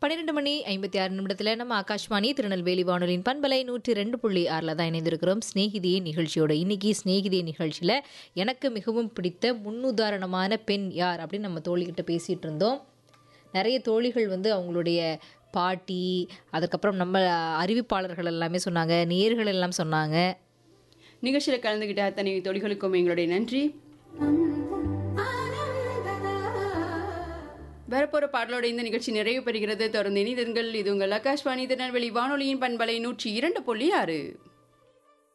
பன்னிரெண்டு மணி ஐம்பத்தி ஆறு நிமிடத்தில் நம்ம ஆகாஷ்வாணி திருநெல்வேலி வானொலியின் பண்பலை நூற்றி ரெண்டு புள்ளி ஆறில் தான் இணைந்திருக்கிறோம் ஸ்நேகிதியே நிகழ்ச்சியோட இன்னைக்கு ஸ்நேகிதியே நிகழ்ச்சியில் எனக்கு மிகவும் பிடித்த முன்னுதாரணமான பெண் யார் அப்படின்னு நம்ம தோழிகிட்ட பேசிகிட்டு இருந்தோம் நிறைய தோழிகள் வந்து அவங்களுடைய பாட்டி அதுக்கப்புறம் நம்ம அறிவிப்பாளர்கள் எல்லாமே சொன்னாங்க நேர்கள் எல்லாம் சொன்னாங்க நிகழ்ச்சியில் கலந்துகிட்ட அத்தனை தொழில்களுக்கும் எங்களுடைய நன்றி வரப்போற பாடலோட இந்த நிகழ்ச்சி நிறைவு பெறுகிறது தொடர்ந்து இணைந்திருங்கள் இது உங்கள் ஆகாஷ்வாணி திருநெல்வேலி வானொலியின் பண்பலை நூற்றி இரண்டு புள்ளி ஆறு